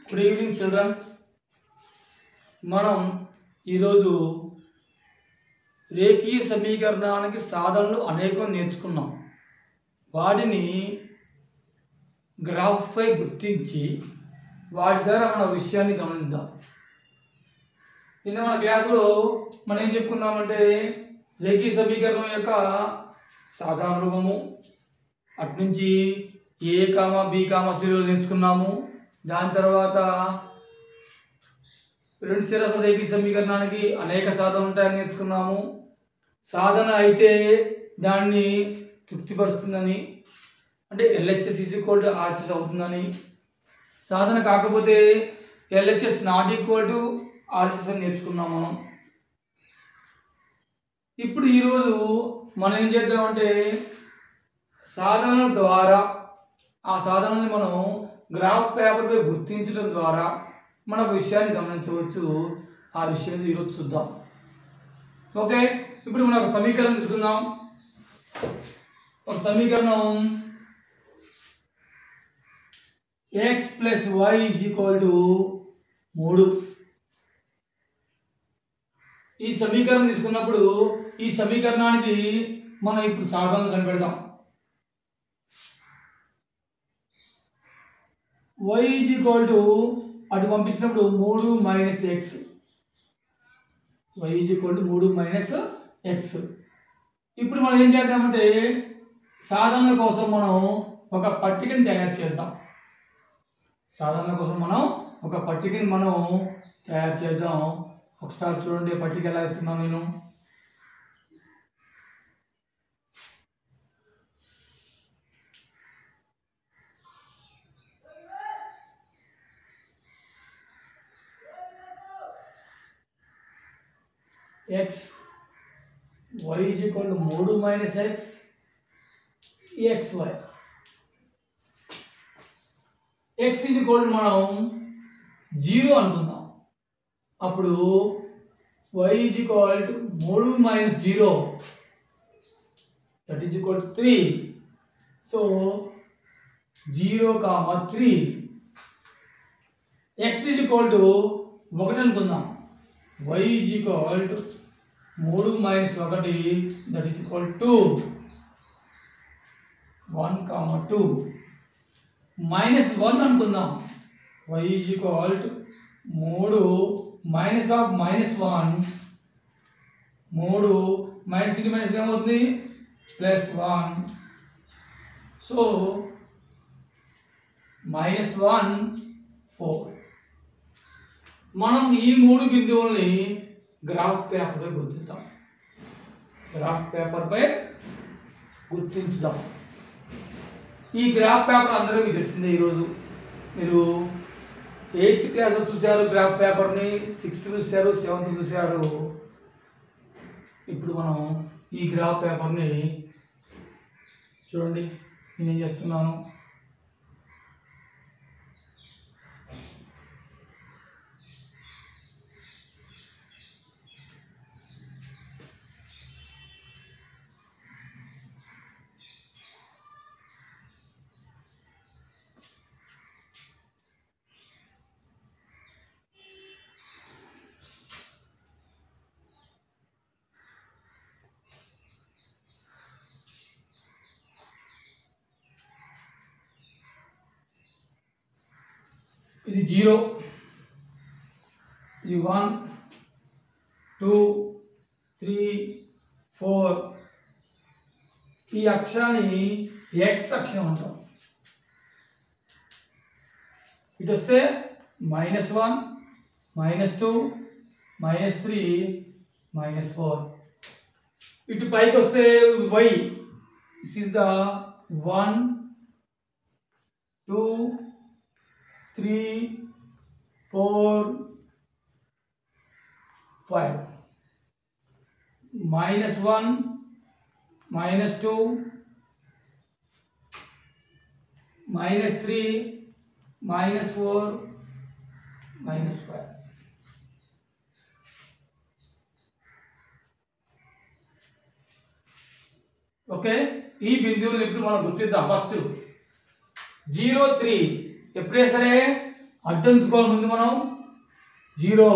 good evening children మనం ఈరోజు రేఖీయ సమీకరణానికి సాధనలు అనేకం నేర్చుకున్నాం వాటిని గ్రాఫ్పై గుర్తించి వాటి ద్వారా మన విషయాన్ని గమనిద్దాం నిన్న మన క్లాసులో మనం ఏం చెప్పుకున్నామంటే రేఖీ సమీకరణం యొక్క సాధారణ రూపము అట్నుంచి ఏ కామ బి కామ సిలువలు నేర్చుకున్నాము దాని తర్వాత రెండు స్థిరస రేఖీ సమీకరణానికి అనేక సాధనలు ఉంటాయని నేర్చుకున్నాము సాధన అయితే దాన్ని తృప్తిపరుస్తుందని అంటే LHS is equal to RHS అవుతుందని సాధన కాకపోతే LHS not equal to RHS అని నేర్చుకున్నాం మనం ఇప్పుడు ఈరోజు మనం ఏం చేద్దామంటే సాధనల ద్వారా ఆ సాధనని మనం గ్రాఫ్ పేపర్పై గుర్తించడం ద్వారా మన ఒక విషయాన్ని గమనించవచ్చు ఆ విషయం ఈరోజు చూద్దాం ఓకే ఇప్పుడు మనం ఒక సమీకరణం తీసుకుందాం ఒక సమీకరణం X plus why is equal to మూడు ఈ సమీకరణం తీసుకున్నప్పుడు ఈ సమీకరణానికి మనం ఇప్పుడు సాధనలు కనిపెడదాం వై ఈజ్ ఈక్వల్ టు అటు పంపించినప్పుడు మూడు minus X why is equal to మూడు మైనస్ ఎక్స్ ఇప్పుడు మనం ఏం చేద్దామంటే సాధనల కోసం మనం ఒక పట్టికని తయారు చేద్దాం సాధనల కోసం మనం ఒక పట్టికని మనం తయారు చేద్దాం ఒకసారి చూడండి పట్టిక ఎలా ఇస్తున్నాను నేను X why is equal to మూడు minus X X Y X is equal to మనం జీరో అనుకుందాం అప్పుడు వై ఈజ్ ఈక్వల్ టు మూడు minus zero that is equal to three so zero comma three X is equal to ఒకటి అనుకుందాం why is equal to మూడు minus ఒకటి that is equal two one comma two minus one అనుకుందాం why is equal to మూడు minus of minus one మూడు minus into minus ఏమవుతుంది plus one so minus one four మనం ఈ మూడు బిందువుల్ని graph పేపర్పై గుర్తిద్దాం graph పేపర్పై గుర్తించుదాం ఈ గ్రాఫ్ పేపర్ అందరూ మీకు తెలిసిందే ఈరోజు మీరు ఎయిత్ క్లాస్ చూశారు గ్రాఫ్ పేపర్ని సిక్స్త్ చూశారు సెవెంత్ చూశారు ఇప్పుడు మనం ఈ గ్రాఫ్ పేపర్ని చూడండి నేనేం చేస్తున్నాను ఇది జీరో ఇది వన్ టూ త్రీ ఫోర్ ఈ అక్షరాన్ని ఎక్స్ అక్షరం అంటాం ఇటు వస్తే minus one minus two minus three minus four ఇటు పైకి వస్తే y this is the one two three four five minus one minus two minus three minus four minus five okay ఈ బిందువులు ఇప్పుడు మనం గుర్తిద్దాం ఫస్ట్ జీరో త్రీ ఎప్పుడే సరే అడ్డం తీసుకోవాలి ముందు మనం జీరో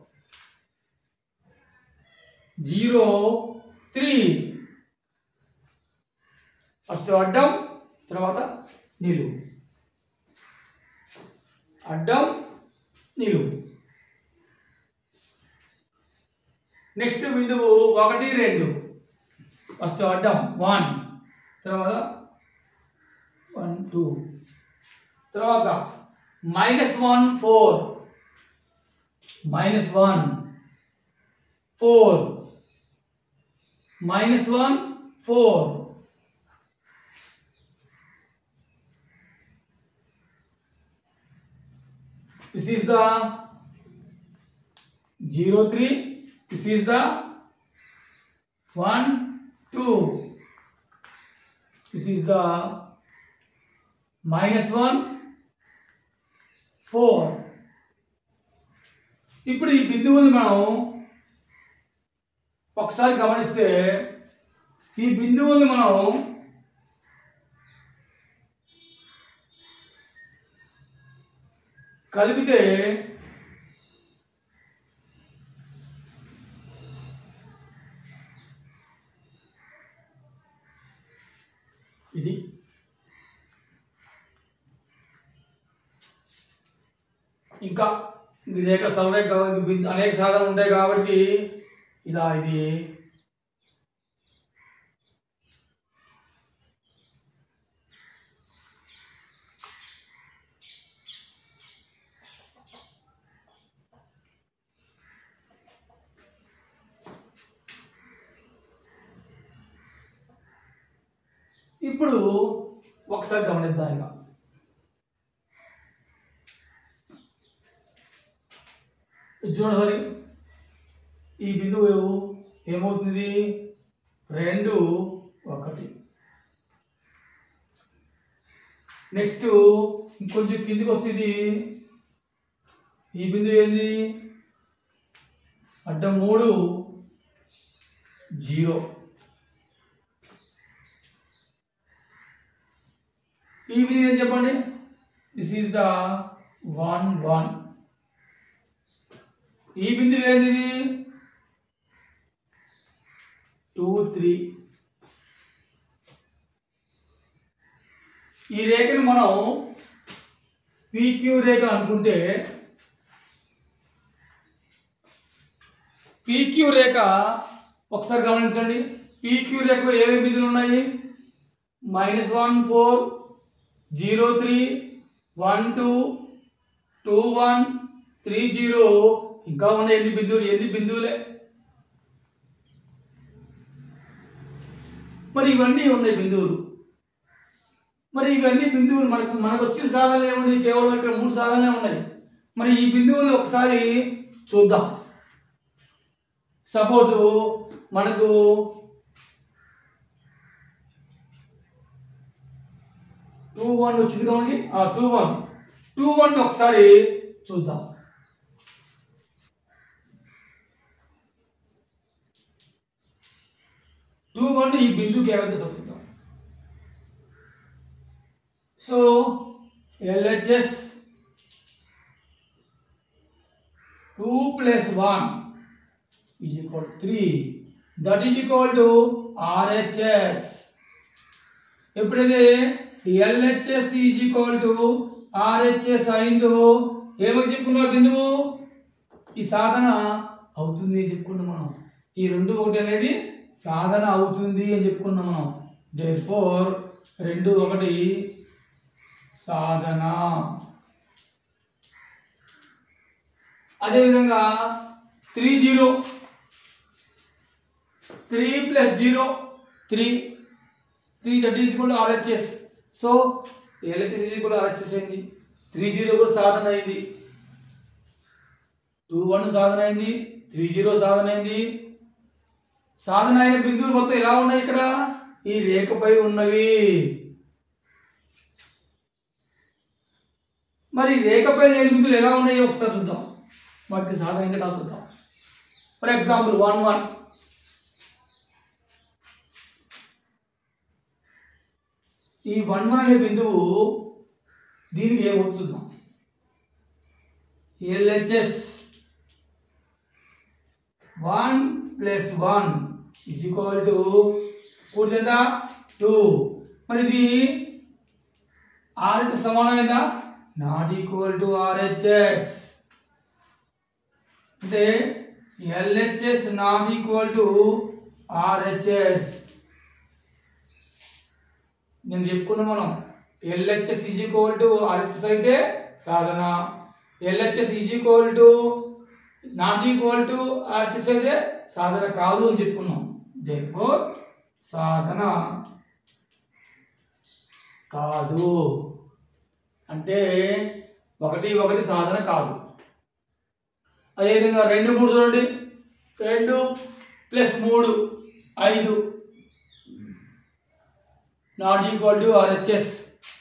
జీరో త్రీ ఫస్ట్ అడ్డం తర్వాత నిలువు అడ్డం నిలువు నెక్స్ట్ బిందువు ఒకటి రెండు ఫస్ట్ అడ్డం వన్ తర్వాత వన్ టూ తర్వాత minus one four minus one four minus one four this is the 0 3 this is the 1 2 this is the minus 1 4 ఇప్పుడు ఈ బిందువుని మనం ఒకసారి గమనిస్తే ఈ బిందువుల్ని మనం కలిపితే ఇది ఇంకా ఇది రేఖ సరళరేఖ ఇది బిందు- అనేక సాధనలు ఉంటాయి కాబట్టి ఇలా ఇది ఇప్పుడు ఒకసారి గమనిద్దాం ఇక ఇది చూడండి సరి ఈ బిందువు ఏమవుతుంది రెండు ఒకటి నెక్స్ట్ ఇంకొంచెం కిందికి వస్తుంది ఈ బిందువు ఏంది అడ్డం మూడు జీరో ఈ బిందువు ఏం చెప్పండి this is the one one ఈ బిందువు ఏంది టూ త్రీ ఈ రేఖను మనం పీక్యూ రేఖ అనుకుంటే పీక్యూ రేఖ ఒకసారి గమనించండి పీక్యూ రేఖలో ఏమేమి బిందువులు ఉన్నాయి minus one four zero three one two two one three zero ఇంకా ఉన్నాయి ఎన్ని బిందువులు ఎన్ని బిందువులే మరి ఇవన్నీ ఉన్నాయి బిందువులు మరి ఇవన్నీ బిందువులు మనకు మనకు వచ్చిన సాధనలు ఏమున్నాయి కేవలం ఇక్కడ మూడు సాధనలే ఉన్నాయి మరి ఈ బిందువులు ఒకసారి చూద్దాం సపోజ్ మనకు టూ వన్ వచ్చింది కాబట్టి ఆ టూ వన్ టూ వన్ ఒకసారి చూద్దాం టూ వన్ ఈ బిందుకి ఏమైతే చూద్దాం so LHS two plus one is equal three that is equal to RHS ఎప్పుడైతే LHS is equal to RHS అయిందో ఏమని చెప్పుకున్నావు బిందువు ఈ సాధన అవుతుంది అని చెప్పుకున్నాం మనం ఈ రెండు ఒకటి అనేది సాధన అవుతుంది అని చెప్పుకున్నాం మనం దే ఫోర్ రెండు ఒకటి సాధన అదేవిధంగా three zero three plus zero three three that is కూడా ఆర్హెచ్ఎస్ సో ఎల్హెచ్ఎస్ ఈజ్ కూడా ఆర్హెచ్ఎస్ అయింది త్రీ జీరో కూడా సాధన అయింది టూ వన్ సాధన అయింది త్రీ జీరో సాధన అయింది సాధన అయిన బిందువులు మొత్తం ఎలా ఉన్నాయి ఇక్కడ ఈ రేఖపై ఉన్నవి మరి రేఖపై లేని బిందువులు ఎలా ఉన్నాయో ఒకసారి చూద్దాం వాటికి సాధన ఇంకా చూద్దాం ఫర్ ఎగ్జాంపుల్ వన్ వన్ ఈ వన్ వన్ అనే బిందువు దీనికి ఏమవుతుందాం LHS one plus one is equal to కూడితే ఎంత టూ మరి ఇది ఆర్హెచ్ సమానమైందా నాట్ ఈక్వల్ టు ఆర్హెచ్ఎస్ అంటే LHS not equal to RHS నేను చెప్పుకున్నా మనం LHS is equal to RHS అయితే సాధన LHS is equal to not equal to RHS అయితే సాధన కాదు అని చెప్పుకున్నాం దేర్ఫోర్ సాధన కాదు అంటే ఒకటి ఒకటి సాధన కాదు అదేవిధంగా రెండు మూడు చూడండి రెండు ప్లస్ మూడు ఐదు నాట్ ఈక్వల్ టు ఆర్హెచ్ఎస్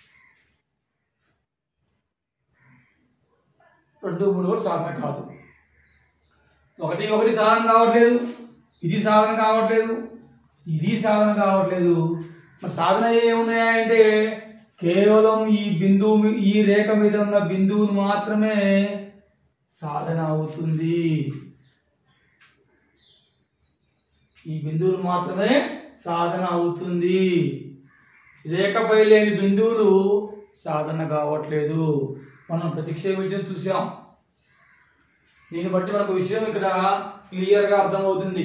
రెండు మూడు కూడా సాధన కాదు ఒకటి ఒకటి సాధన కావట్లేదు ఇది సాధన కావట్లేదు ఇది సాధన కావట్లేదు మరి సాధన ఏమున్నాయంటే కేవలం ఈ బిందువు మీ- ఈ రేఖ మీద ఉన్న బిందువును మాత్రమే సాధన అవుతుంది ఈ బిందువులు మాత్రమే సాధన అవుతుంది రేఖపై లేని బిందువులు సాధన కావట్లేదు మనం ప్రతిక్షేపించడం చూసాం దీన్ని బట్టి మనకు విషయం ఇక్కడ క్లియర్గా అర్థమవుతుంది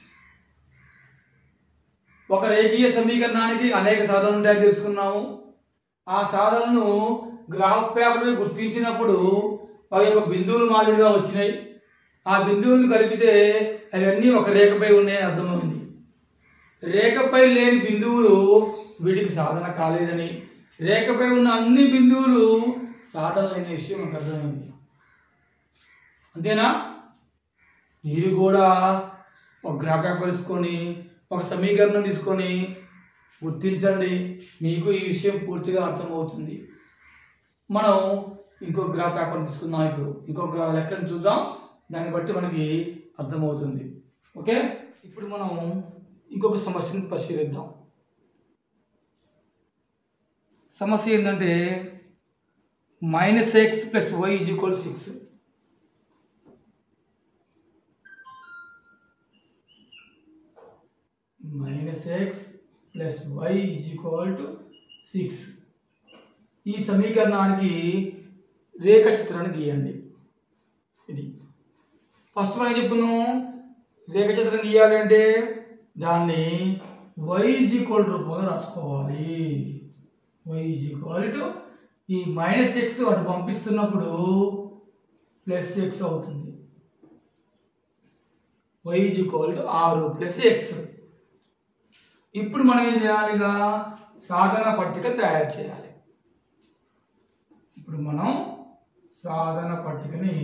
ఒక రేఖీయ సమీకరణానికి అనేక సాధనలు ఉంటాయని తెలుసుకున్నాము ఆ సాధనను గ్రాఫ్ పేపర్ మీద గుర్తించినప్పుడు అవి ఒక బిందువులు మాదిరిగా వచ్చినాయి ఆ బిందువులను కలిపితే అవన్నీ ఒక రేఖపై ఉన్నాయని అర్థమైంది రేఖపై లేని బిందువులు వీటికి సాధన కాలేదని రేఖపై ఉన్న అన్ని బిందువులు సాధన లేని విషయం మనకు అర్థమైంది అంతేనా మీరు కూడా ఒక గ్రాఫ్ పేపర్ తీసుకొని ఒక సమీకరణం తీసుకొని గుర్తించండి మీకు ఈ విషయం పూర్తిగా అర్థమవుతుంది మనం ఇంకొక గ్రాఫ్ పేపర్ తీసుకుందాం ఇప్పుడు ఇంకొక లెక్కను చూద్దాం దాన్ని బట్టి మనకి అర్థమవుతుంది ఓకే ఇప్పుడు మనం ఇంకొక సమస్యను పరిశీలిద్దాం సమస్య ఏంటంటే minus x plus why is equal six minus x plus why is equal to six ఈ సమీకరణానికి రేఖ చిత్రాన్ని గీయండి ఇది ఫస్ట్ మనం ఏం చెప్పుకున్నాం రేఖ చిత్రం గీయాలి అంటే దాన్ని వై ఈజ్ ఈక్వల్ రూపంలో రాసుకోవాలి వై ఈజ్ ఈక్వల్ టు ఈ మైనస్ ఎక్స్ అటు పంపిస్తున్నప్పుడు ప్లస్ ఎక్స్ అవుతుంది వై ఈజ్ ఈక్వల్ టు ఆరు ప్లస్ ఎక్స్ ఇప్పుడు మనం ఏం చేయాలిగా సాధన పట్టిక తయారు చేయాలి ఇప్పుడు మనం సాధన పట్టికని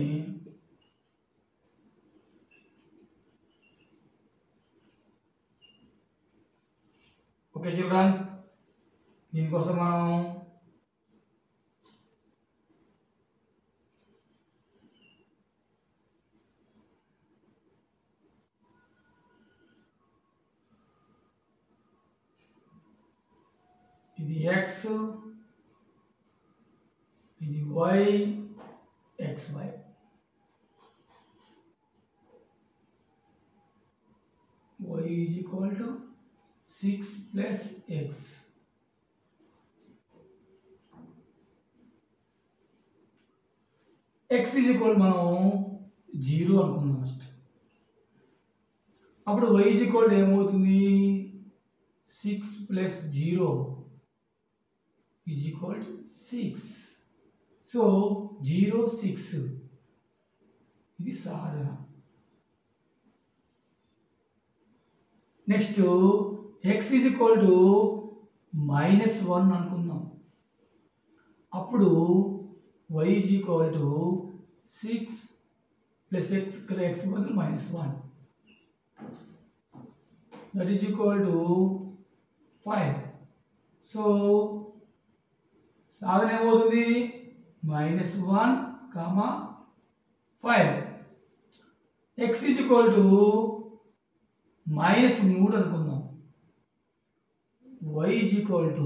ఓకే చిల్డ్రన్ దీనికోసం మనం ఇది ఎక్స్ ఇది y x y y is equal to six plus x x is equal మనం జీరో అనుకుందాం ఫస్ట్ అప్పుడు వై ఈజ్ ఈక్వల్ ఏమవుతుంది six plus zero is equal to six so zero six ఇది సాధన next x is equal to minus one అనుకుందాం అప్పుడు why is equal to six plus x ఇక్కడ x బదులు minus one that is equal to five so సాధన ఏమవుతుంది minus one comma five x is equal to minus మూడు అనుకుందాం why is equal to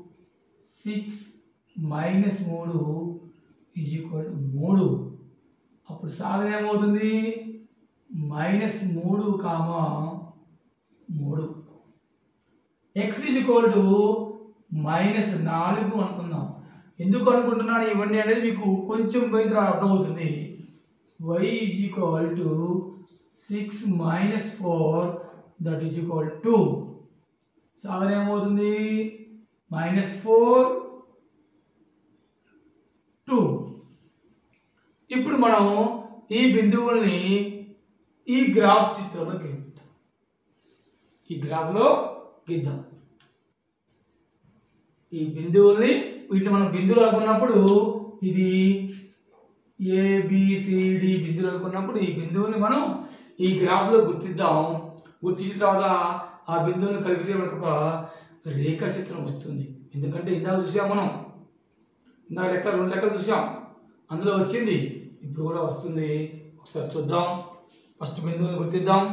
six minus మూడు is equal to మూడు అప్పుడు సాధన ఏమవుతుంది మైనస్ మూడు కామా మూడు x is equal to minus నాలుగు అనుకుందాం ఎందుకు అనుకుంటున్నాను ఇవన్నీ అనేది మీకు కొంచెం పోయిన తర్వాత అర్థమవుతుంది y is equal to six minus four that is equal to సాధన ఏమవుతుంది మైనస్ ఫోర్ టూ ఇప్పుడు మనం ఈ బిందువుల్ని ఈ గ్రాఫ్ చిత్రంలో గీద్దాం ఈ గ్రాఫ్లో గీద్దాం ఈ బిందువుల్ని వీటిని మనం బిందువులు అనుకున్నప్పుడు ఇది ఏబిసిడి బిందువులు అనుకున్నప్పుడు ఈ బిందువుని మనం ఈ గ్రాఫ్లో గుర్తిద్దాం గుర్తించిన తర్వాత ఆ బిందువుని కలిపితే మనకు ఒక రేఖా చిత్రం వస్తుంది ఎందుకంటే ఇందాక చూసాం మనం ఇందాక లెక్క రెండు లెక్కలు చూసాం అందులో వచ్చింది ఇప్పుడు కూడా వస్తుంది ఒకసారి చూద్దాం ఫస్ట్ బిందువుని గుర్తిద్దాం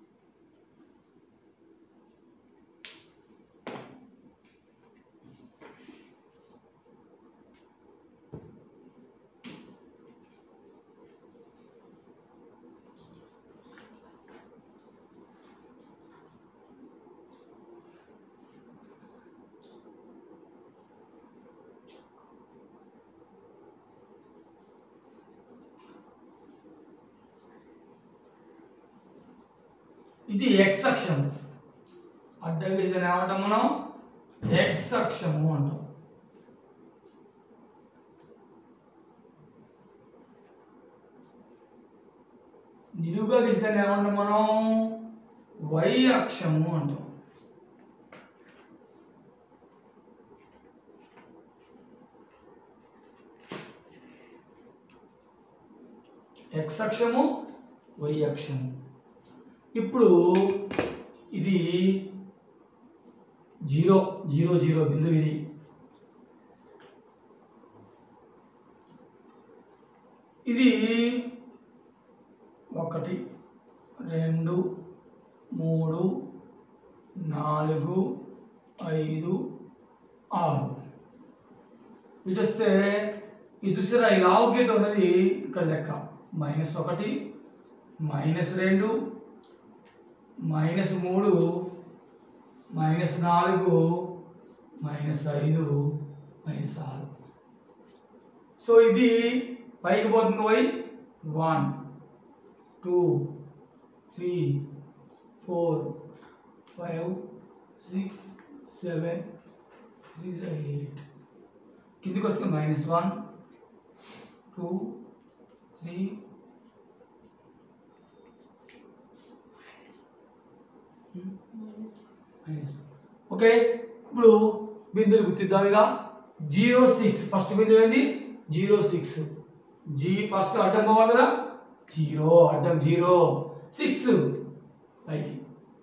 ఇది ఎక్స్ అక్షం అడ్డం గీసిన ఏమంటాం మనం ఎక్స్ అక్షము అంటాం నిలువుగా గీసిన ఏమంటాం మనం వై అక్షము అంటాం ఎక్స్ అక్షము వై అక్షము ఇప్పుడు ఇది జీరో జీరో జీరో బిందువు ఇది ఇది ఒకటి రెండు మూడు నాలుగు ఐదు ఆరు ఇటు వస్తే ఇది చూసారా ఈ లావు గీత ఉన్నది ఇక్కడ లెక్క మైనస్ ఒకటి మైనస్ రెండు మైనస్ మూడు మైనస్ నాలుగు మైనస్ ఐదు మైనస్ ఆరు సో ఇది పైకి పోతుంది పోయి one two three four five six seven six eight కిందికి వస్తే minus one two three minus okay ఇప్పుడు బిందువులు గుర్తిద్దాం ఇక జీరో సిక్స్ ఫస్ట్ బిందువు ఏంది జీరో సిక్స్ జీ ఫస్ట్ అడ్డం పోవాలి కదా జీరో అడ్డం జీరో సిక్స్ పైకి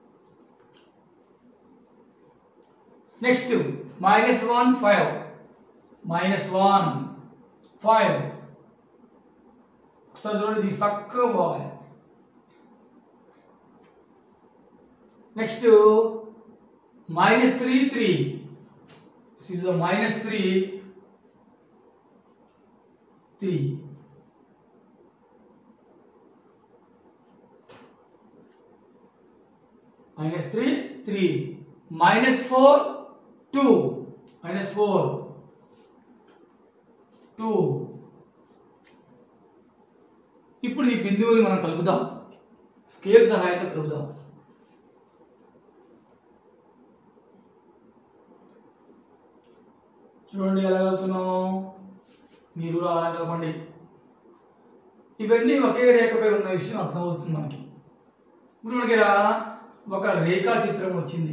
next minus one five minus one five ఒకసారి చూడండి ఇది చక్కగా పోవాలి next minus three three is minus three three minus three three minus four two minus four two ఇప్పుడు ఈ బిందువుని మనం కలుపుదాం స్కేల్ సహాయంతో కలుపుదాం చూడండి ఎలా కలుపుతున్నాము మీరు కూడా అలా కలపండి ఇవన్నీ ఒకే రేఖపై ఉన్న విషయం అర్థమవుతుంది మనకి ఇప్పుడు మనకి ఇలా ఒక రేఖా చిత్రం వచ్చింది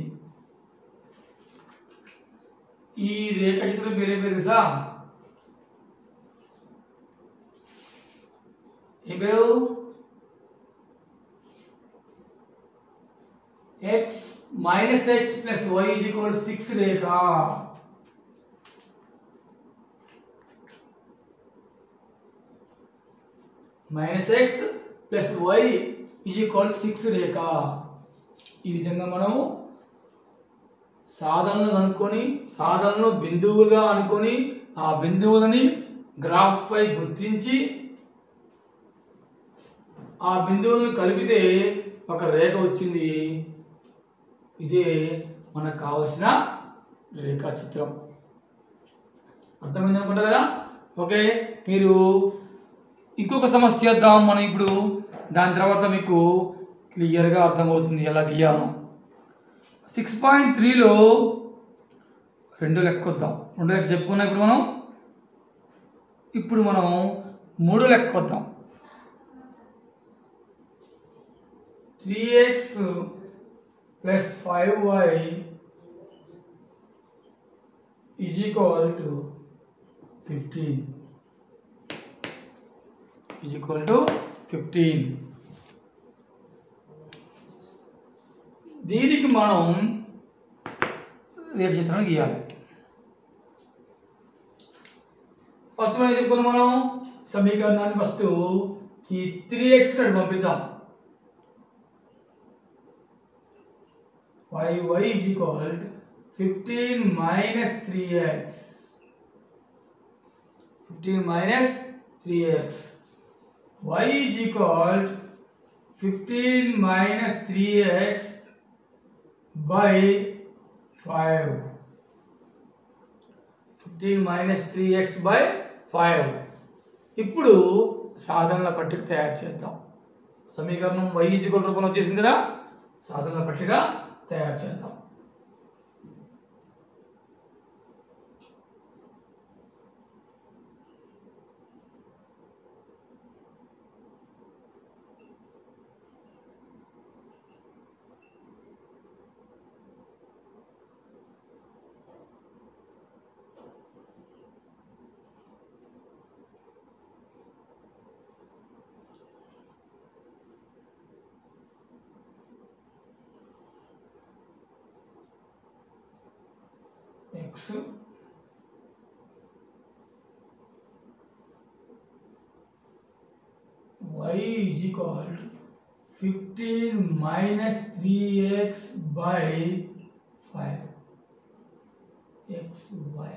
ఈ రేఖా చిత్రం పేరే పేరు తెలుసా ఏ పేరు x minus x plus why is equal six రేఖ minus x plus why is equal six రేఖ ఈ విధంగా మనము సాధనలు అనుకొని సాధనలు బిందువులుగా అనుకొని ఆ బిందువులని గ్రాఫ్ పై గుర్తించి ఆ బిందువులను కలిపితే ఒక రేఖ వచ్చింది ఇదే మనకు కావలసిన రేఖా చిత్రం అర్థమైంది అనుకుంటా కదా ఓకే మీరు ఇంకొక సమస్య చేద్దాం మనం ఇప్పుడు దాని తర్వాత మీకు క్లియర్గా అర్థమవుతుంది ఎలా గీయాలో సిక్స్ పాయింట్ త్రీలో రెండు లెక్క వద్దాం రెండు లెక్క చెప్పుకున్నాం ఇప్పుడు మనం ఇప్పుడు మనం మూడు లెక్క వద్దాం three x plus five y is equal to fifteen is equal to fifteen దీనికి మనం రేఖ చిత్రాన్ని గీయాలి ఫస్ట్ మనం ఏం చెప్పుకున్నాం మనం సమీకరణాన్ని ఫస్ట్ ఈ త్రీ ఎక్స్ అటు పంపిద్దాం y y is equal fifteen minus three x fifteen minus three x why is equal fifteen minus three x by five fifteen minus three x by five ఇప్పుడు సాధనల పట్టిక తయారు చేద్దాం సమీకరణం వై ఈజ్వల్ రూపంలో వచ్చేసింది కదా సాధనల పట్టిక తయారు చేద్దాం x y is equal to 15 minus 3x by 5 x y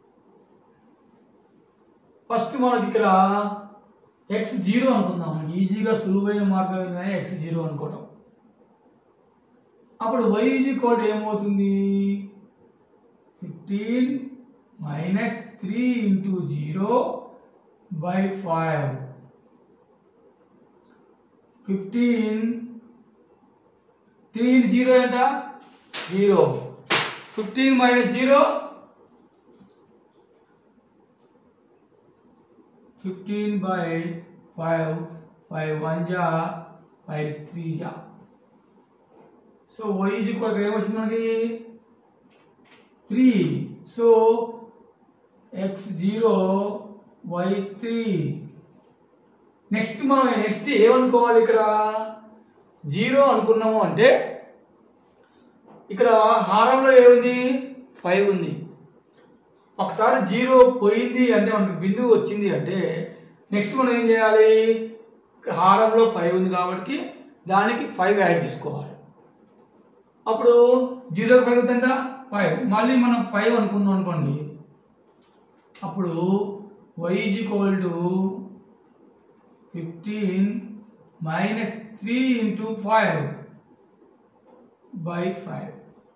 first మనకి ఇక్కడ ఎక్స్ జీరో అనుకుందాం మనకి ఈజీగా సులువైన మార్గం ఏంటంటే ఎక్స్ జీరో అనుకోవడం అప్పుడు వై ఈజీ కోడ్ ఏమవుతుంది fifteen minus three into zero by five fifteen three into zero ఎంత zero fifteen minus zero fifteen by five five one జా ఫైవ్ త్రీ జా సో వై ఈజ్ ఈక్వల్ ఏమొచ్చింది మనకి three so x zero y three next మనం next ఏమనుకోవాలి ఇక్కడ zero అనుకున్నాము అంటే ఇక్కడ హారంలో ఏముంది ఫైవ్ ఉంది ఒకసారి జీరో పోయింది అంటే మనకి బిందువు వచ్చింది అంటే నెక్స్ట్ మనం ఏం చేయాలి హారంలో ఫైవ్ ఉంది కాబట్టి దానికి ఫైవ్ యాడ్ చేసుకోవాలి అప్పుడు జీరో ఫైవ్ ఎంత ఫైవ్ మళ్ళీ మనం ఫైవ్ అనుకున్నాం అనుకోండి అప్పుడు why is equal to fifteen minus three into five by five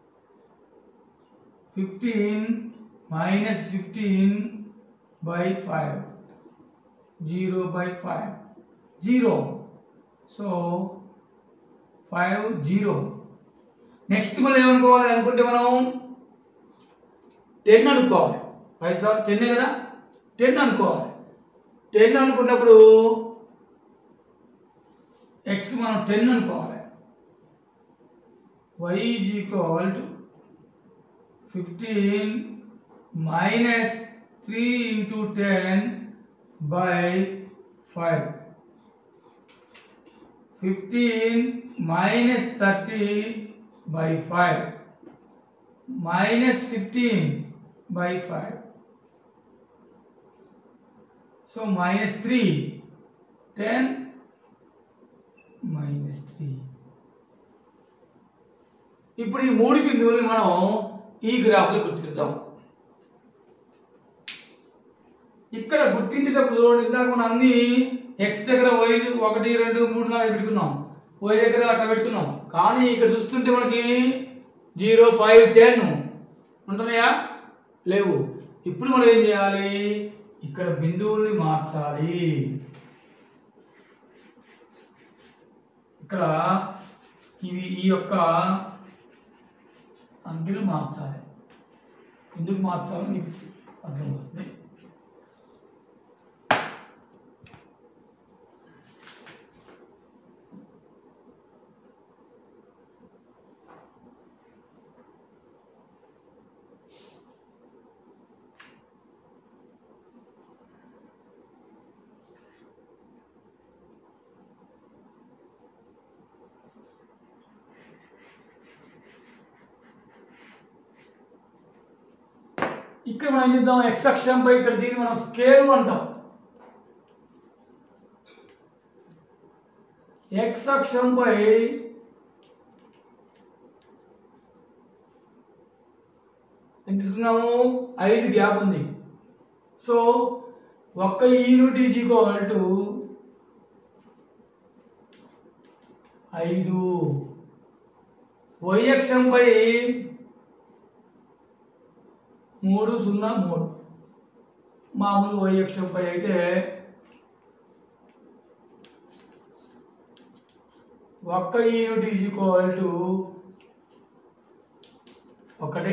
fifteen minus fifteen by five zero by five zero so five zero next మనం ఏమనుకోవాలి అనుకుంటే మనం టెన్ అనుకోవాలి ఫైవ్ తర్వాత టెన్ కదా టెన్ అనుకోవాలి టెన్ అనుకున్నప్పుడు ఎక్స్ మనం టెన్ అనుకోవాలి y is equal to fifteen minus three into ten by five fifteen minus thirty by five minus fifteen by five so minus three ten minus three ఇప్పుడు ఈ మూడు బిందువులు మనం ఈ గ్రాఫ్లో గుర్తిద్దాం ఇక్కడ గుర్తించేటప్పుడు చూడండి ఇందాక మనం అన్ని ఎక్స్ దగ్గర వై ఒకటి రెండు మూడు నాలుగు పెట్టుకున్నాం వై దగ్గర అట్లా పెట్టుకున్నాం కానీ ఇక్కడ చూస్తుంటే మనకి జీరో ఫైవ్ టెన్ ఉంటున్నాయా లేవు ఇప్పుడు మనం ఏం చేయాలి ఇక్కడ బిందువుల్ని మార్చాలి ఇక్కడ ఇవి ఈ యొక్క అంకెలు మార్చాలి ఎందుకు మార్చాలో మీకు అర్థమవుతుంది ఇక్కడ మనం ఏం చేద్దాం ఎక్స్ అక్షరంపై ఇక్కడ దీన్ని మనం స్కేల్ అంటాం ఎక్స్ అక్షరంపై ఎంత తీసుకున్నాము ఐదు గ్యాప్ ఉంది సో ఒక్క యూనిట్ ఈజ్ ఈక్వల్ టు ఐదు వై అక్షరంపై మూడు సున్నా మూడు మామూలు వై అక్షరంపై అయితే ఒక్క యూనిట్ ఈజ్ ఈక్వల్ టు ఒకటే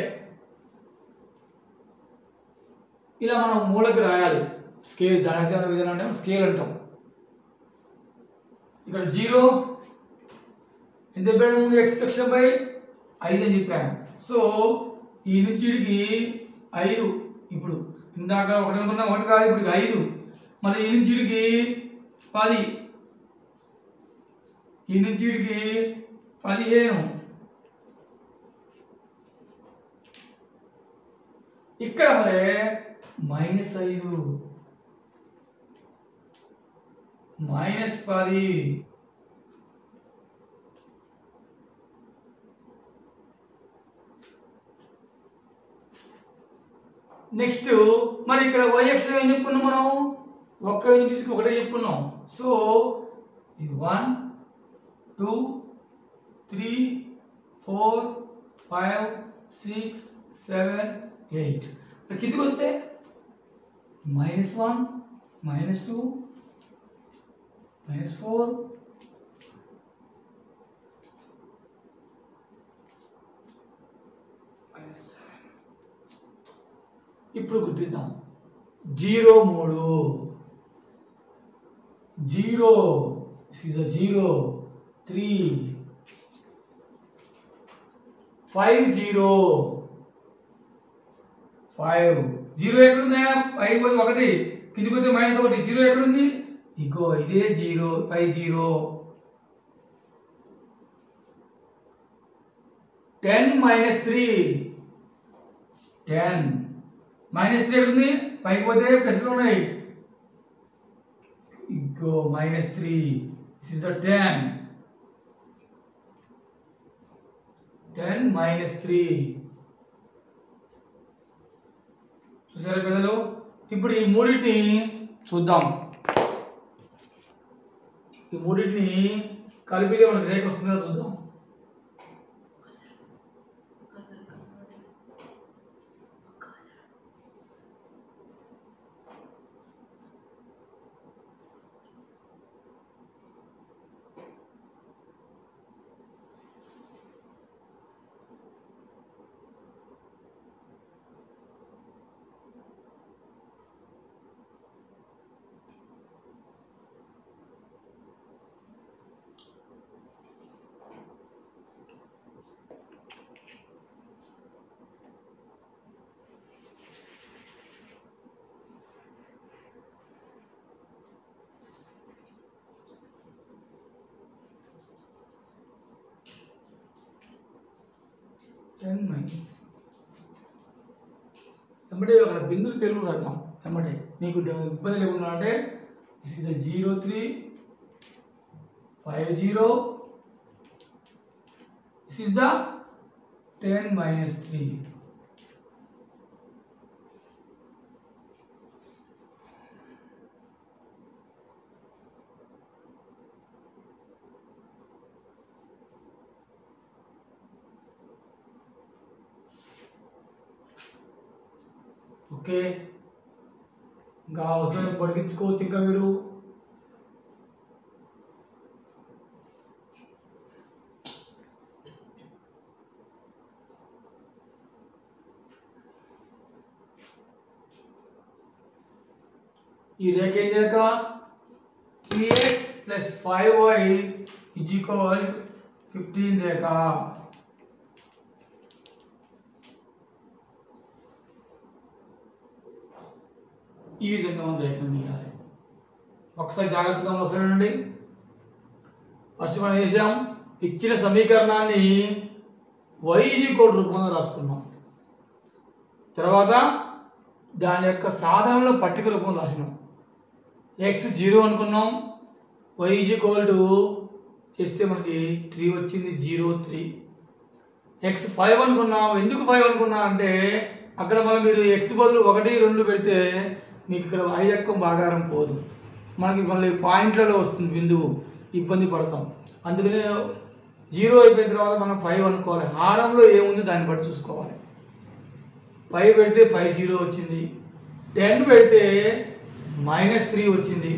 ఇలా మనం మూలకి రాయాలి స్కేల్ ధనశాల విధానం అంటే మనం స్కేల్ అంటాం ఇక్కడ జీరో ఎంత చెప్పాను ముందు ఎక్స్ సెక్షన్ బై ఐదు అని చెప్పాను సో ఈ నుంచి ఈడికి ఐదు ఇప్పుడు ఇందాక ఒకటి అనుకున్నా ఒకటి కాదు ఇప్పుడు ఇది ఐదు మళ్ళీ ఈ నుంచి ఈడికి పది ఈ నుంచి ఈడికి పదిహేను ఇక్కడ మరి మైనస్ ఐదు మైనస్ పది నెక్స్ట్ మరి ఇక్కడ వై అక్షరం ఏం చెప్పుకున్నాం మనం ఒక్క యూనిట్ తీసుకుని ఒకటే చెప్పుకున్నాం సో ఇది one two three four five six seven eight మరి కిందికి వస్తే minus one minus two minus four ఇప్పుడు గుర్తిద్దాం జీరో మూడు zero is zero three five zero five zero ఎక్కడుందా పైకి పోతే ఒకటి కిందికి పోతే మైనస్ ఒకటి జీరో ఎక్కడుంది ఇగో ఇదే zero five zero ten minus three ten minus three ఎక్కడుంది పైకి పోతే ప్లస్లు ఉన్నాయి ఇగో minus three this is the ten ten minus three చూసారా పిల్లలు ఇప్పుడు ఈ మూడింటిని చూద్దాం ఈ మూడింటిని కలిపితే మనకి రేఖ వస్తుందో చూద్దాం టెన్ మైనస్ ఎమ్మటే అక్కడ బిందులు తెలుగు రాద్దాం ఎమ్మటే మీకు డ- ఇబ్బంది లేకుండా అంటే this is zero three five zero this is the ten minus three okay ఇంకా అవసరం పొడిగించుకోవచ్చు ఇంకా మీరు ఈ రేఖ ఏం చేయక three x plus five y is equal fifteen రేఖ ఈ విధంగా మనం రేఖను గీయాలి ఒకసారి జాగ్రత్తగా వస్తాడండి ఫస్ట్ మనం చేసాం ఇచ్చిన సమీకరణాన్ని y కోడ్ రూపంలో రాసుకున్నాం తర్వాత దాని యొక్క సాధనలో పట్టిక రూపంలో రాసినాం ఎక్స్ జీరో అనుకున్నాం వై ఈక్వల్ టు చేస్తే మనకి త్రీ వచ్చింది జీరో త్రీ ఎక్స్ ఫైవ్ అనుకున్నాం ఎందుకు ఫైవ్ అనుకున్నాం అంటే అక్కడ మళ్ళీ మీరు ఎక్స్ బదులు ఒకటి రెండు పెడితే మీకు ఇక్కడ ఐదక్కం భాగారం పోదు మనకి మళ్ళీ పాయింట్లలో వస్తుంది బిందువు ఇబ్బంది పడతాం అందుకనే జీరో అయిపోయిన తర్వాత మనం ఫైవ్ అనుకోవాలి హారంలో ఏముంది దాన్ని బట్టి చూసుకోవాలి ఫైవ్ పెడితే ఫైవ్ జీరో వచ్చింది టెన్ పెడితే మైనస్ త్రీ వచ్చింది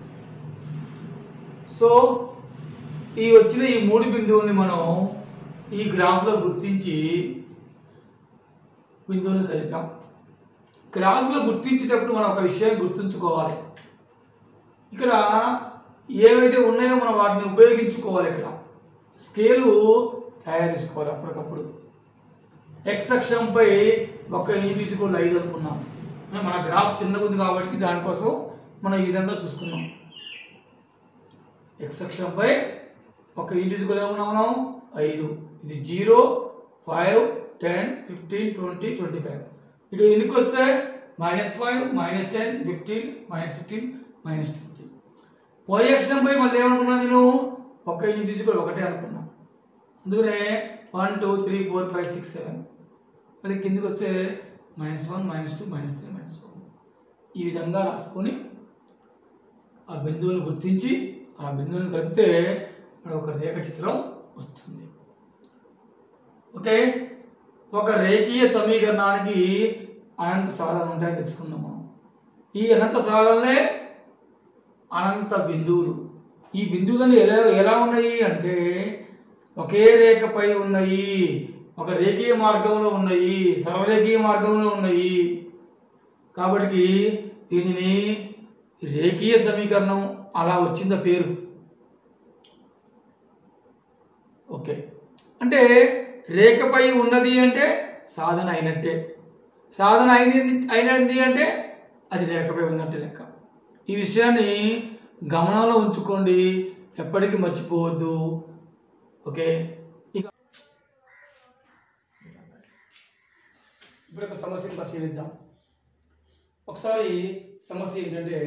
సో ఈ వచ్చిన ఈ మూడు బిందువుల్ని మనం ఈ గ్రాఫ్లో గుర్తించి బిందువులను కలిపాం గ్రాఫ్లో గుర్తించేటప్పుడు మనం ఒక విషయాన్ని గుర్తుంచుకోవాలి ఇక్కడ ఏవైతే ఉన్నాయో మనం వాటిని ఉపయోగించుకోవాలి ఇక్కడ స్కేలు తయారు చేసుకోవాలి అప్పటికప్పుడు ఎక్స్ అక్షంపై ఒక ఇండివిజువల్ ఐదు అనుకున్నాం మన గ్రాఫ్ చిన్నగా ఉంది కాబట్టి దానికోసం మనం ఈ విధంగా చూసుకున్నాం ఎక్స్ అక్షంపై ఒక ఇండివిజువల్ ఏమన్నా మనం ఐదు ఇది zero five ten fifteen twenty twenty five ఇటు ఎన్నికి వస్తే minus five minus ten fifteen minus fifteen minus fifteen y అక్షంపై మళ్ళీ ఏమనుకున్నాను నేను ఒక ఇండివిజువల్ ఒకటే అనుకున్నా అందుకనే one two three four five six seven మళ్ళీ కిందికి వస్తే minus one minus two minus three minus four ఈ విధంగా రాసుకొని ఆ బిందువులను గుర్తించి ఆ బిందువులను కలిపితే మనకు ఒక రేఖ చిత్రం వస్తుంది ఓకే ఒక రేఖీయ సమీకరణానికి అనంత సాధనలు ఉంటాయని తెలుసుకున్నాం మనం ఈ అనంత సాధనలే అనంత బిందువులు ఈ బిందువులను ఎలా ఎలా ఉన్నాయి అంటే ఒకే రేఖపై ఉన్నాయి ఒక రేఖీయ మార్గంలో ఉన్నాయి సర్వరేఖీయ మార్గంలో ఉన్నాయి కాబట్టి దీనిని రేఖీయ సమీకరణం అలా వచ్చింద పేరు ఓకే అంటే రేఖపై ఉన్నది అంటే సాధన అయినట్టే సాధన అయినది అయినది అంటే అది రేఖపై ఉన్నట్టే లెక్క ఈ విషయాన్ని గమనంలో ఉంచుకోండి ఎప్పటికీ మర్చిపోవద్దు ఓకే ఇక ఇప్పుడు ఒక సమస్యను పరిశీలిద్దాం ఒకసారి సమస్య ఏంటంటే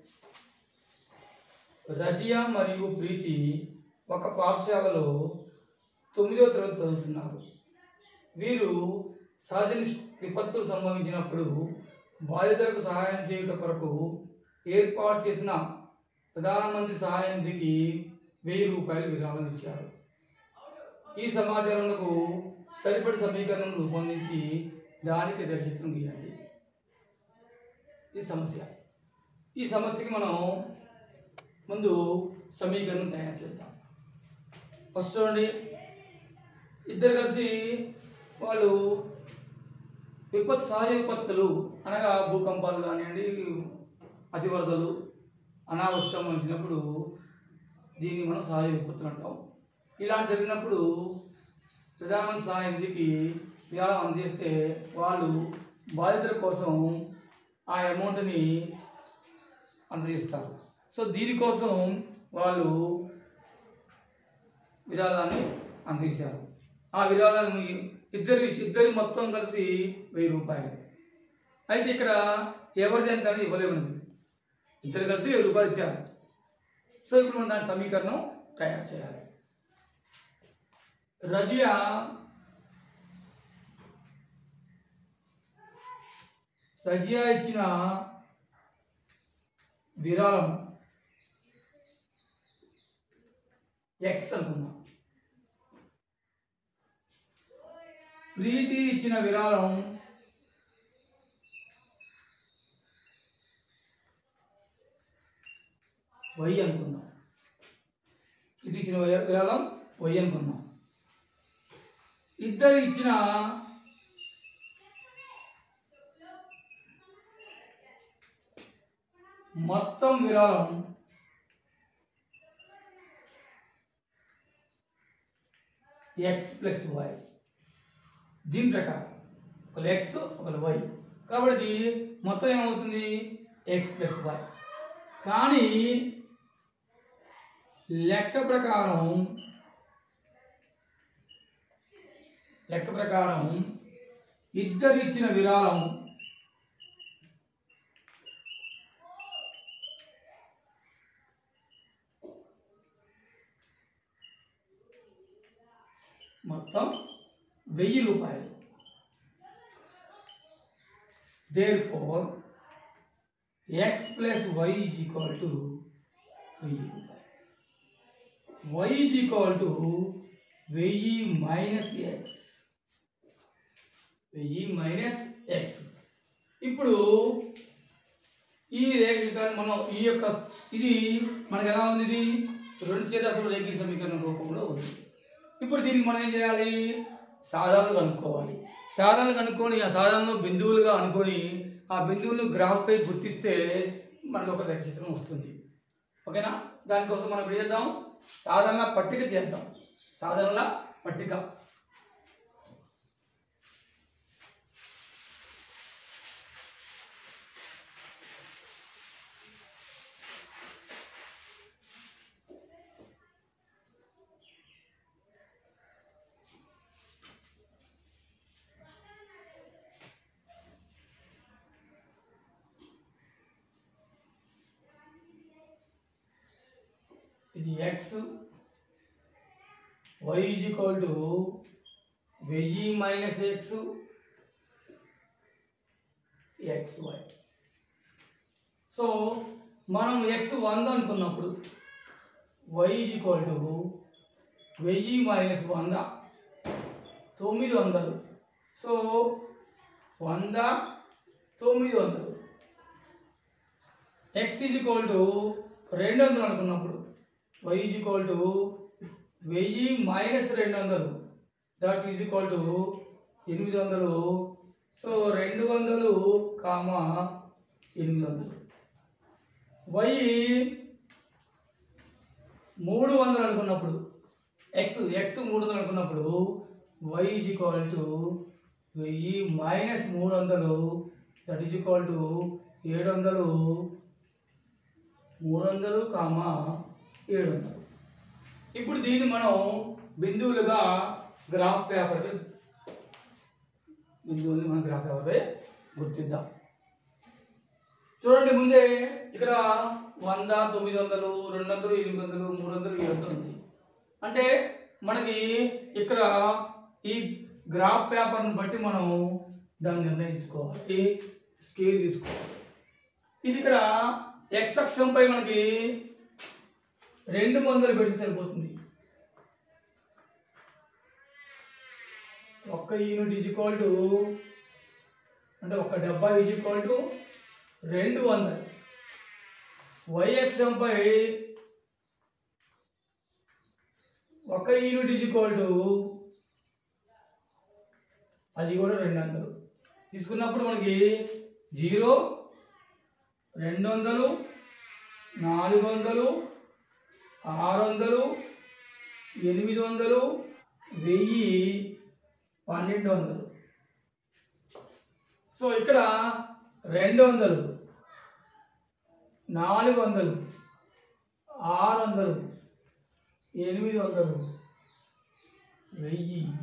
రజియా మరియు ప్రీతి ఒక పాఠశాలలో తొమ్మిదవ తరగతి చదువుతున్నారు వీరు సహజ నిష్- విపత్తులు సంభవించినప్పుడు బాధితులకు సహాయం చేయుట కొరకు ఏర్పాటు చేసిన ప్రధానమంత్రి సహాయ నిధికి వెయ్యి రూపాయలు విరాళం ఇచ్చారు ఈ సమాచారంకు సరిపడి సమీకరణం రూపొందించి దానికి రేఖ చిత్రం గీయండి ఇది సమస్య ఈ సమస్యకి మనం ముందు సమీకరణం తయారు చేద్దాం ఫస్ట్ చూడండి ఇద్దరు కలిసి వాళ్ళు విపత్తు సహజ విపత్తులు అనగా భూకంపాలు కానివ్వండి అతివరదలు అనావశ్యం వచ్చినప్పుడు దీన్ని మనం సహజ విపత్తులు అంటాం ఇలాంటి జరిగినప్పుడు ప్రధానమంత్రి సహాయ నిధికి విరాళం అందజేస్తే వాళ్ళు బాధితుల కోసం ఆ అమౌంట్ని అందజేస్తారు సో దీనికోసం వాళ్ళు విరాళాన్ని అందజేశారు ఆ విరాళాన్ని ఇద్దరి ఇద్దరి మొత్తం కలిసి వెయ్యి రూపాయలు అయితే ఇక్కడ ఎవరిది ఎంత అని ఇవ్వలేమన్నది ఇద్దరు కలిసి వెయ్యి రూపాయలు ఇచ్చారు సో ఇప్పుడు మనం దాని సమీకరణం తయారు చేయాలి రజియా రజియా ఇచ్చిన విరాళం ఎక్స్ అనుకుందాం ప్రీతి ఇచ్చిన విరాళం వై అనుకుందాం ఇది ఇచ్చిన వై- విరాళం వై అనుకుందాం ఇద్దరు ఇచ్చిన మొత్తం విరాళం ఎక్స్ ప్లస్ వై దీని ప్రకారం ఒకళ్ళు ఎక్స్ ఒకళ్ళు వై కాబట్టి ఇది మొత్తం ఏమవుతుంది ఎక్స్ ప్లస్ వై కానీ లెక్క ప్రకారం లెక్క ప్రకారం ఇద్దరు ఇచ్చిన విరాళం మొత్తం వెయ్యి రూపాయలు therefore x plus why is equal to వెయ్యి రూపాయలు వై ఈజ్ ఈక్వల్ టు వెయ్యి మైనస్ ఎక్స్ వెయ్యి మైనస్ ఎక్స్ ఇప్పుడు ఈ రేఖాన్ని మనం ఈ యొక్క ఇది మనకు ఎలా ఉంది ఇది రెండు చీరసులు రేఖీ సమీకరణ రూపంలో ఉంది ఇప్పుడు దీనికి మనం ఏం చేయాలి సాధారణలు కనుక్కోవాలి సాధారణలు కనుక్కొని ఆ సాధారణ బిందువులుగా అనుకొని ఆ బిందువులను గ్రాఫ్పై గుర్తిస్తే మనకు ఒక రేఖ చిత్రం వస్తుంది ఓకేనా దానికోసం మనం ఏం చేద్దాం సాధారణ పట్టిక చేద్దాం సాధారణ పట్టిక ఇది x why is equal to వెయ్యి minus X X y so మనం ఎక్స్ వంద అనుకున్నప్పుడు వై ఈజ్ ఈక్వల్ టు వెయ్యి మైనస్ వంద తొమ్మిది వందలు సో వంద తొమ్మిది వందలు ఎక్స్ ఈజ్ ఈక్వల్ టు రెండు వందలు అనుకున్నప్పుడు వై ఈజ్ ఈక్వల్ టు వెయ్యి మైనస్ రెండు వందలు దట్ ఈజ్ ఈక్వల్ టు ఎనిమిది వందలు సో రెండు వందలు కామా ఎనిమిది వందలు వై మూడు వందలు అనుకున్నప్పుడు ఎక్స్ ఎక్స్ మూడు వందలు అనుకున్నప్పుడు వై ఈజ్ ఈక్వల్ టు వెయ్యి మైనస్ మూడు వందలు దట్ ఈజ్ ఈక్వల్ టు ఏడు వందలు మూడు వందలు కామా ఏడు వందలు ఇప్పుడు దీన్ని మనం బిందువులుగా గ్రాఫ్ పేపర్ బిందువుల్ని మనం గ్రాఫ్ పేపర్పై గుర్తిద్దాం చూడండి ముందే ఇక్కడ వంద తొమ్మిది వందలు రెండు వందలు ఎనిమిది వందలు మూడు వందలు ఏడు వందలు ఉంది అంటే మనకి ఇక్కడ ఈ గ్రాఫ్ పేపర్ని బట్టి మనం దాన్ని నిర్ణయించుకోవాలి స్కేల్ తీసుకోవాలి ఇది ఇక్కడ ఎక్స్ అక్షంపై మనకి రెండు వందలు పెడితే సరిపోతుంది ఒక్క యూనిట్ ఈజ్ ఈక్వల్ టు అంటే ఒక డబ్బా ఈజ్ ఈక్వల్ టు రెండు వందలు వై అక్షంపై ఒక యూనిట్ ఈజ్ ఈక్వల్ టు అది కూడా రెండు వందలు తీసుకున్నప్పుడు మనకి జీరో రెండు వందలు నాలుగు వందలు ఆరు వందలు ఎనిమిది వందలు వెయ్యి పన్నెండు వందలు సో ఇక్కడ రెండు వందలు నాలుగు వందలు ఆరు వందలు ఎనిమిది వందలు వెయ్యి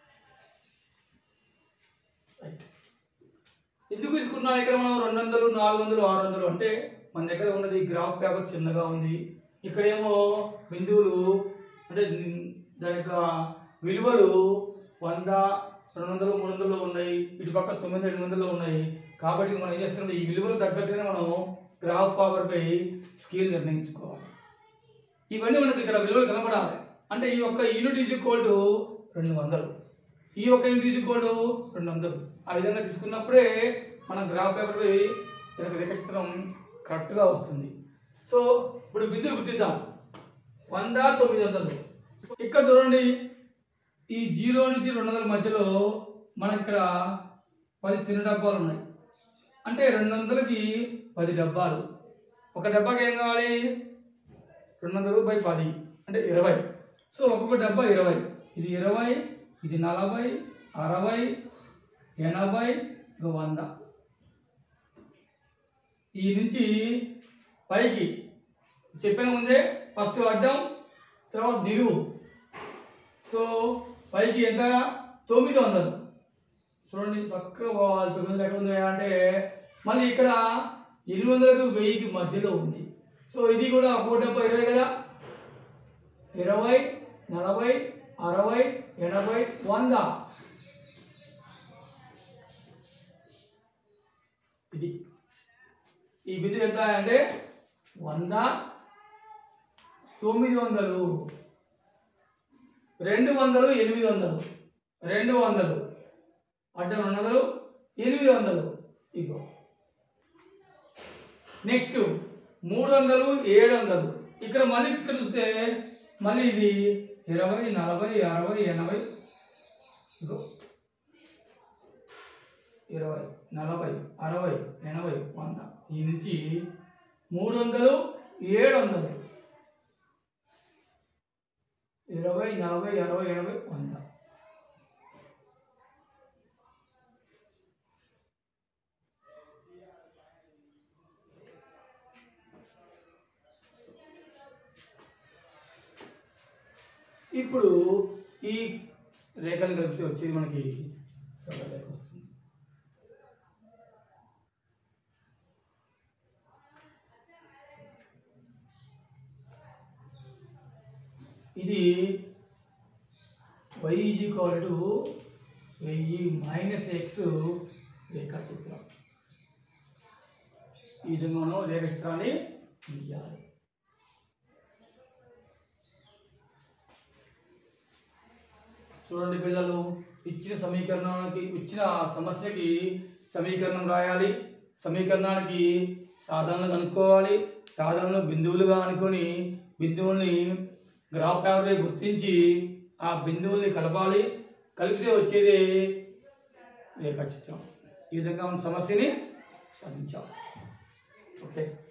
రైట్ ఎందుకు తీసుకున్నాం ఇక్కడ మనం రెండు వందలు నాలుగు వందలు ఆరు వందలు అంటే మన దగ్గర ఉన్నది గ్రాఫ్ పేపర్ చిన్నగా ఉంది ఇక్కడేమో బిందువులు అంటే దాని యొక్క విలువలు వంద రెండు వందలు మూడు వందలు ఉన్నాయి ఇటు పక్క తొమ్మిది రెండు వందలు ఉన్నాయి కాబట్టి మనం ఏం చేస్తున్నాం ఈ విలువలు తగ్గట్టుగానే మనం గ్రాఫ్ పేపర్పై స్కేల్ నిర్ణయించుకోవాలి ఇవన్నీ మనకి ఇక్కడ విలువలు కనబడాలి అంటే ఈ యొక్క యూనిట్ ఈజ్ ఈక్వల్ టు రెండు వందలు ఈ యొక్క యూనిట్ ఈజ్ ఈక్వల్ టు రెండు వందలు ఆ విధంగా తీసుకున్నప్పుడే మన గ్రాఫ్ పేపర్పై మనకు రేఖ చిత్రం కరెక్ట్గా వస్తుంది సో ఇప్పుడు బిందులు గుర్తిద్దాం వంద తొమ్మిది వందలు ఇక్కడ చూడండి ఈ జీరో నుంచి రెండు వందల మధ్యలో మనకి ఇక్కడ పది చిన్న డబ్బాలు ఉన్నాయి అంటే రెండు వందలకి పది డబ్బాలు ఒక డబ్బాకి ఏం కావాలి రెండు వందలు బై పది అంటే ఇరవై సో ఒక్కొక్క డబ్బా ఇరవై ఇది ఇరవై ఇది నలభై అరవై ఎనభై ఇక వంద ఈ నుంచి పైకి చెప్పాను ముందే ఫస్ట్ అడ్డం తర్వాత నిలువు సో పైకి ఎంత తొమ్మిది వందలు చూడండి చక్కగా పోవాలి తొమ్మిది వందలు ఎక్కడ ఉంది అంటే మళ్ళీ ఇక్కడ ఎనిమిది వందలకు వెయ్యికి మధ్యలో ఉంది సో ఇది కూడా ఒక డబ్బా ఇరవై కదా ఇరవై నలభై అరవై ఎనభై వంద ఇది ఈ బిందు ఎంత అంటే వంద తొమ్మిది వందలు రెండు వందలు ఎనిమిది వందలు రెండు వందలు అడ్డం రెండు వందలు ఎనిమిది వందలు ఇగో నెక్స్ట్ మూడు వందలు ఏడు వందలు ఇక్కడ మళ్ళీ ఇక్కడ చూస్తే మళ్ళీ ఇది ఇరవై నలభై అరవై ఎనభై ఇగో ఇరవై నలభై అరవై ఎనభై వంద ఈ నుంచి మూడు వందలు ఏడు వందలు ఇరవై నలభై అరవై ఎనభై వంద ఇప్పుడు ఈ రేఖలు కలిపితే వచ్చేది మనకి సరళ రేఖ వస్తుంది ఇది వై ఈజ్ ఈక్వల్ టు వెయ్యి మైనస్ ఎక్స్ రేఖాచిత్రం ఈ విధంగా మనం రేఖాచిత్రాన్ని గీయాలి చూడండి పిల్లలు ఇచ్చిన సమీకరణానికి ఇచ్చిన సమస్యకి సమీకరణం రాయాలి సమీకరణానికి సాధనలు కనుక్కోవాలి సాధనలు బిందువులుగా అనుకొని బిందువుల్ని గ్రాఫ్ ప్యాడ్లో గుర్తించి ఆ బిందువుల్ని కలపాలి కలిపితే వచ్చేది రేఖాచిత్రం ఈ విధంగా మన సమస్యని సాధించాం ఓకే